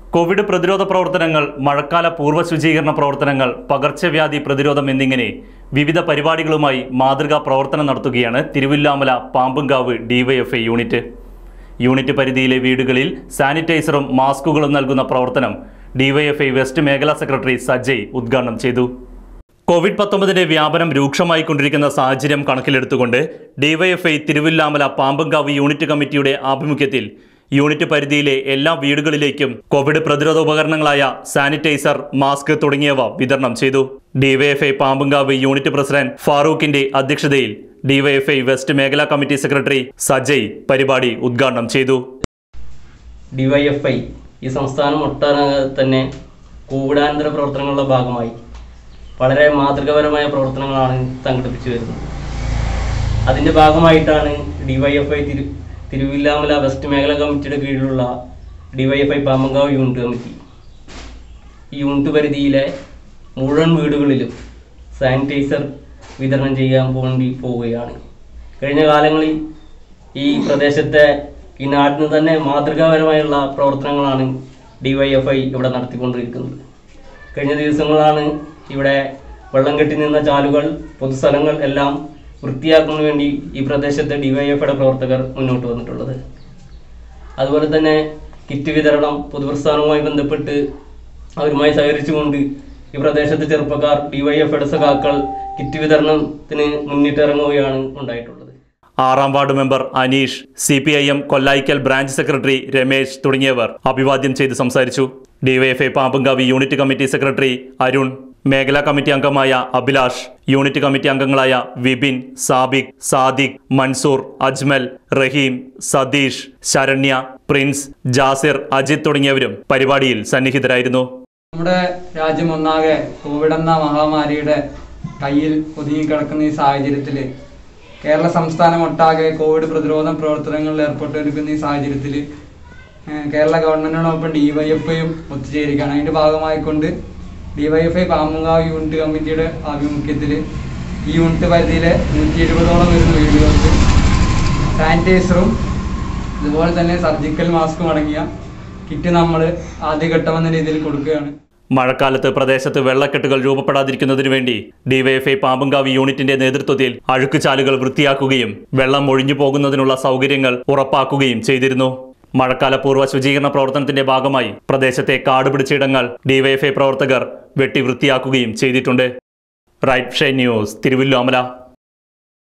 Covid പ്രതിരോധ പ്രവർത്തനങ്ങൾ മഴക്കാല പൂർവ്വ ശുചീകരണ പ്രവർത്തനങ്ങൾ പകർച്ചവ്യാധി പ്രതിരോധം എന്നിങ്ങനെ വിവിധ പരിപാടികളുമായി മാതൃകാ പ്രവർത്തനം നടത്തുകയാണ് Thiruvilwamala Pampumkavu DYFI unit unit പരിധിയിലെ വീടുകളിൽ സാനിറ്റൈസറും മാസ്കുകളും നൽകുന്ന പ്രവർത്തനം ഡിവൈഎഫ്ഐ വെസ്റ്റ് മേഖലാ സെക്രട്ടറി സജയ് ഉദ്ഘാടനം ചെയ്തു കോവിഡ് പത്തൊമ്പതിന്റെ വ്യാപനം രൂക്ഷമായി കൊണ്ടിരിക്കുന്ന സാഹചര്യം കണക്കിലെടുത്തുകൊണ്ട് ഡിവൈഎഫ്ഐ തിരുവില്ലാമല പാമ്പങ്കാവ് യൂണിറ്റ് കമ്മിറ്റിയുടെ ആഭിമുഖ്യത്തിൽ യൂണിറ്റ് പരിധിയിലെ എല്ലാ വീടുകളിലേക്കും കോവിഡ് പ്രതിരോധ ഉപകരണങ്ങളായ സാനിറ്റൈസർ മാസ്ക് തുടങ്ങിയവ വിതരണം ചെയ്തു ഡിവൈഎഫ്ഐ പാമ്പങ്കാവ് യൂണിറ്റ് പ്രസിഡന്റ് ഫാറൂഖിന്റെ അധ്യക്ഷതയിൽ ഡിവൈഎഫ്ഐ വെസ്റ്റ് മേഖലാ കമ്മിറ്റി സെക്രട്ടറി സജയ് പരിപാടി ഉദ്ഘാടനം ചെയ്തു ഡിവൈഎഫ്ഐ ഈ സംസ്ഥാനം ഒട്ടാകെ തന്നെ കൂടാനന്തര പ്രവർത്തനങ്ങളുടെ ഭാഗമായി വളരെ മാതൃകപരമായ പ്രവർത്തനങ്ങളാണ് സംഘടിപ്പിച്ചു വരുന്നത് അതിൻ്റെ ഭാഗമായിട്ടാണ് ഡിവൈഎഫ്ഐ തിരു തിരുവില്ലാമല വെസ്റ്റ് മേഖല കമ്മിറ്റിയുടെ കീഴിലുള്ള ഡിവൈഎഫ്ഐ പാമ്പങ്കാവ് യൂണിറ്റ് കമ്മിറ്റി ഈ യൂണിറ്റ് പരിധിയിലെ മുഴുവൻ വീടുകളിലും സാനിറ്റൈസർ വിതരണം ചെയ്യാൻ വേണ്ടി പോവുകയാണ് കഴിഞ്ഞ കാലങ്ങളിൽ ഈ പ്രദേശത്തെ ഈ നാട്ടിന് തന്നെ മാതൃകാപരമായുള്ള പ്രവർത്തനങ്ങളാണ് ഡിവൈഎഫ്ഐ ഇവിടെ നടത്തിക്കൊണ്ടിരിക്കുന്നത് കഴിഞ്ഞ ദിവസങ്ങളാണ് ഇവിടെ വെള്ളം കെട്ടി നിന്ന ചാലുകൾ പൊതുസ്ഥലങ്ങൾ എല്ലാം വൃത്തിയാക്കുന്നതിന് വേണ്ടി ഈ പ്രദേശത്തെ ഡിവൈഎഫ്ഐയുടെ പ്രവർത്തകർ മുന്നോട്ട് വന്നിട്ടുള്ളത് അതുപോലെ തന്നെ കിറ്റ് വിതരണം പൊതുപ്രസ്ഥാനവുമായി ബന്ധപ്പെട്ട് അവരുമായി സഹകരിച്ചുകൊണ്ട് ഈ പ്രദേശത്തെ ചെറുപ്പക്കാർ ഡിവൈഎഫ്ഐയുടെ സഖാക്കൾ കിറ്റ് വിതരണത്തിന് മുന്നിട്ടിറങ്ങുകയാണ് ഉണ്ടായിട്ടുള്ളത് ആറാം ward member Anish C P I M Kollayikkal branch secretary Ramesh തുടങ്ങിയവർ അഭിവാദ്യം ചെയ്ത് സംസാരിച്ചു ഡിവൈഎഫ്ഐ പാമ്പങ്കാവി യൂണിറ്റ് കമ്മിറ്റി സെക്രട്ടറി അരുൺ മേഖലാ കമ്മിറ്റി അംഗമായ അഭിലാഷ് യൂണിറ്റ് കമ്മിറ്റി അംഗങ്ങളായ വിപിൻ സാബിക് സാദിഖ് മൻസൂർ അജ്മൽ റഹീം സതീഷ് ശരണ്യ പ്രിൻസ് ജാസിർ അജിത് തുടങ്ങിയവരും പരിപാടിയിൽ സന്നിഹിതരായിരുന്നു നമ്മുടെ രാജ്യം ഒന്നാകെ കോവിഡ് എന്ന മഹാമാരിയുടെ കയ്യിൽ ഒതുങ്ങിക്കിടക്കുന്ന ഈ സാഹചര്യത്തിൽ കേരള സംസ്ഥാനം ഒട്ടാകെ കോവിഡ് പ്രതിരോധ പ്രവർത്തനങ്ങളിൽ ഏർപ്പെട്ടിരിക്കുന്ന ഈ സാഹചര്യത്തിൽ കേരള ഗവൺമെന്റിനോടൊപ്പം ഡിവൈഎഫ്ഐയും ഒത്തുചേരുകയാണ് അതിന്റെ ഭാഗമായിക്കൊണ്ട് ഡിവൈഎഫ്ഐ പാമ്പുങ്കാവ് യൂണിറ്റ് കമ്മിറ്റിയുടെ ആഭിമുഖ്യത്തിൽ ഈ യൂണിറ്റ് പരിധിയിലെ നൂറ്റി എഴുപതോളം വരുന്ന വീടുകൾക്ക് സാനിറ്റൈസറും അതുപോലെ തന്നെ സർജിക്കൽ മാസ്കും അടങ്ങിയ കിറ്റ് നമ്മൾ ആദ്യഘട്ടം എന്ന രീതിയിൽ കൊടുക്കുകയാണ് മഴക്കാലത്ത് പ്രദേശത്ത് വെള്ളക്കെട്ടുകൾ രൂപപ്പെടാതിരിക്കുന്നതിനു വേണ്ടി ഡിവൈഎഫ്ഐ പാമ്പങ്കാവ് യൂണിറ്റിന്റെ നേതൃത്വത്തിൽ അഴുക്കുചാലുകൾ വൃത്തിയാക്കുകയും വെള്ളം ഒഴിഞ്ഞു പോകുന്നതിനുള്ള സൗകര്യങ്ങൾ ഉറപ്പാക്കുകയും ചെയ്തിരുന്നു മഴക്കാല പൂർവ്വ ശുചീകരണ പ്രവർത്തനത്തിന്റെ ഭാഗമായി പ്രദേശത്തെ കാട് പിടിച്ച ഇടങ്ങൾ ഡിവൈഎഫ്ഐ പ്രവർത്തകർ വെട്ടി വൃത്തിയാക്കുകയും ചെയ്തിട്ടുണ്ട് റൈറ്റ് ഷൈൻ ന്യൂസ് തിരുവല്ലോമല